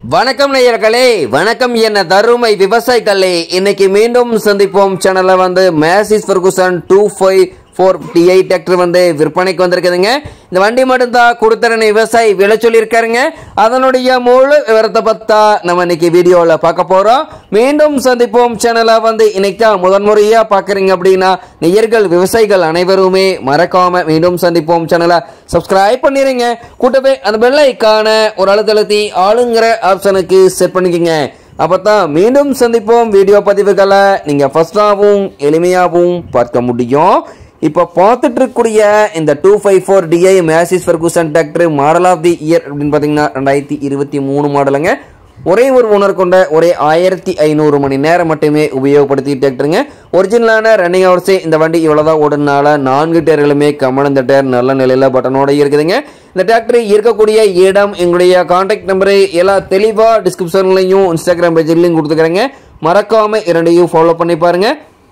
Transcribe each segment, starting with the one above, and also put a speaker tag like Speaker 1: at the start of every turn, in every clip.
Speaker 1: வணக்கம் நேயர்களே வணக்கம் என்ன தருமை விவசாயிகளே இன்னைக்கு மீண்டும் சந்திப்போம் சேனல்ல வந்து Massey Ferguson two five four DI tractor வந்து விற்பனைக்கு வந்திருக்குதுங்க இந்த வண்டி மட்டும்தான் கொடுத்துறன விவசாயி விலை சொல்லியிருக்காருங்க அதனுடைய முழு விவரத்தை பத்தா நம்ம இன்னைக்கு வீடியோவில் பார்க்க போறோம் மீண்டும் சந்திப்போம் சேனலை வந்து இன்னைக்கு தான் முதன்முறையா பார்க்குறீங்க அப்படின்னா நேயர்கள் விவசாயிகள் அனைவருமே மறக்காம மீண்டும் சந்திப்போம் சேனலை சப்ஸ்கிரைப் பண்ணிடுங்க கூட்டவே அந்த பெல் ஐக்கான ஒரு அழுத்தழுத்தி ஆளுங்கிற ஆப்ஷனுக்கு செட் பண்ணிக்கோங்க அப்பதான் மீண்டும் சந்திப்போம் வீடியோ பதிவுகளை நீங்க ஃபர்ஸ்டாகவும் எளிமையாகவும் பார்க்க முடியும் இப்போ பார்த்துட்டு இருக்கக்கூடிய இந்த two five four DI Massey Ferguson tractor model of the year அப்படின்னு பார்த்தீங்கன்னா ரெண்டாயிரத்தி இருபத்தி மூணு மாடலுங்க ஒரே ஒரு ஓனர் கொண்ட ஒரே ஆயிரத்தி ஐநூறு மணி நேரம் மட்டுமே உபயோகப்படுத்தி டிராக்டருங்க ஒரிஜினலான ரன்னிங் ஹவர்ஸே இந்த வண்டி இவ்வளோதான் ஓடுனால நான்கு டயர்களுமே கமன் இந்த டயர் நல்ல நிலையில் பட்டனோட இருக்குதுங்க இந்த டிராக்டர் இருக்கக்கூடிய இடம் எங்களுடைய கான்டாக்ட் நம்பரு எல்லாம் தெளிவாக டிஸ்கிரிப்ஷன்லையும் இன்ஸ்டாகிராம் பேஜ்லையும் கொடுத்துக்கிறேங்க மறக்காம இரண்டையும் ஃபாலோ பண்ணி பாருங்க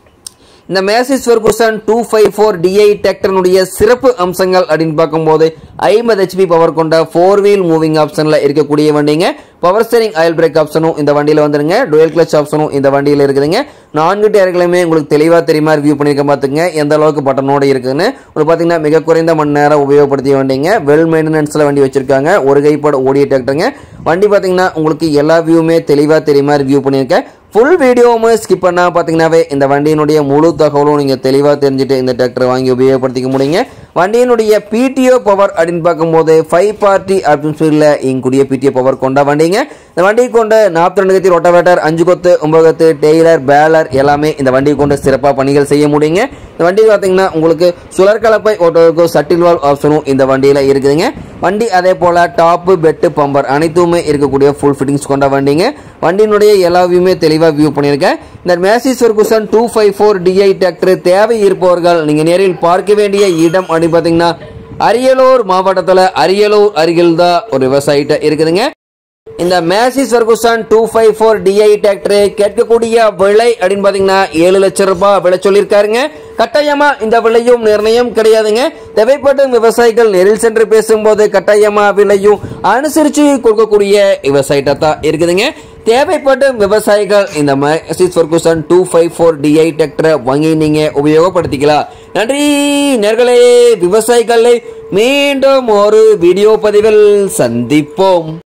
Speaker 1: இந்த Massey Ferguson two five four DI டிராக்டர்னுடைய சிறப்பு அம்சங்கள் அப்படின்னு பார்க்கும்போது ஐம்பது ஹெச்பி பவர் கொண்ட ஃபோர் வீல் மூவிங் ஆப்ஷனில் இருக்கக்கூடிய வண்டிங்க பவர் ஸ்டேரிங் ஆயில் பிரேக் ஆப்ஷனும் இந்த வண்டியில் வந்துருங்க டுவெல் கிளச் ஆப்ஷனும் இந்த வண்டியில் இருக்குதுங்க நான்கு டயர்களுமே உங்களுக்கு தெளிவாக தெரியுமா ரிவ்யூ பண்ணியிருக்க பார்த்துங்க எந்த அளவுக்கு பட்டனோட இருக்குதுன்னு உங்களுக்கு பார்த்தீங்கன்னா மிக குறைந்த மணி நேரம் உபயோகப்படுத்திய வண்டிங்க வெல் மெயின்டெனன்ஸில் வண்டி வச்சிருக்காங்க ஒரு கைப்பட ஓடிய டிராக்டருங்க வண்டி பார்த்தீங்கன்னா உங்களுக்கு எல்லா வியூவுமே தெளிவாக தெரியுமா ரிவ்யூ பண்ணியிருக்கேன் ஃபுல் வீடியோவும் ஸ்கிப் பண்ணால் பார்த்தீங்கன்னாவே இந்த வண்டியினுடைய முழு தகவலும் நீங்கள் தெளிவாக தெரிஞ்சுட்டு இந்த டிராக்டர் வாங்கி உபயோகப்படுத்திக்க முடியுங்க வண்டியினுடைய பிடிஓ பவர் அப்படின்னு பார்க்கும்போது ஃபைவ் பார்ட்டி அப்படின்னு சொல்லி இங்கூடிய பிடிஓ பவர் கொண்ட வண்டிங்க இந்த வண்டியை கொண்ட நாற்பத்தி ரெண்டு கத்தி ரொட்டவேட்டர் அஞ்சு கொத்து ஒன்பது கொத்து டெய்லர் பேலர் எல்லாமே இந்த வண்டியை கொண்டு சிறப்பாக பணிகள் செய்ய முடியுங்க இந்த வண்டி பார்த்தீங்கன்னா உங்களுக்கு சுழற்கலப்பை ஓட்டுவதற்கு சட்டில் வால் ஆப்ஷனும் இந்த வண்டியில் இருக்குதுங்க வண்டி அதே போல் டாப்பு பெட்டு பம்பர் அனைத்துமே இருக்கக்கூடிய ஃபுல் ஃபிட்டிங்ஸ் கொண்ட வண்டிங்க வண்டியினுடைய எல்லா வியூமே தெளிவாக வியூ பண்ணியிருக்கேன் இந்த Massey Ferguson two five four DI tractor தேவை இருப்பவர்கள் நீங்கள் நேரில் பார்க்க வேண்டிய இடம் அப்படின்னு பார்த்தீங்கன்னா அரியலூர் மாவட்டத்தில் அரியலூர் அருகில் தான் ஒரு விவசாயிட்ட இருக்குதுங்க இந்த Massey Ferguson two five four DI tractor கேட்கக்கூடிய விலை அப்படின்னு பார்த்தீங்கன்னா ஏழு லட்சம் ரூபாய் விலை சொல்லியிருக்காருங்க கட்டாயமா இந்த விலையும் நிர்ணயம் கிடையாதுங்க தேவைப்படும் விவசாயிகள் நேரில் சென்று பேசும்போது கட்டாயமா விலையும் அனுசரித்து கொடுக்கக்கூடிய விவசாயிட்ட தான் இருக்குதுங்க தேவைப்படும் விவசாயிகள் இந்த Massey Ferguson two five four DI டிராக்டரை வாங்கி நீங்க உபயோகப்படுத்திக்கலாம் நன்றி நேர்களே விவசாயிகளை மீண்டும் ஒரு வீடியோ பதிவில் சந்திப்போம்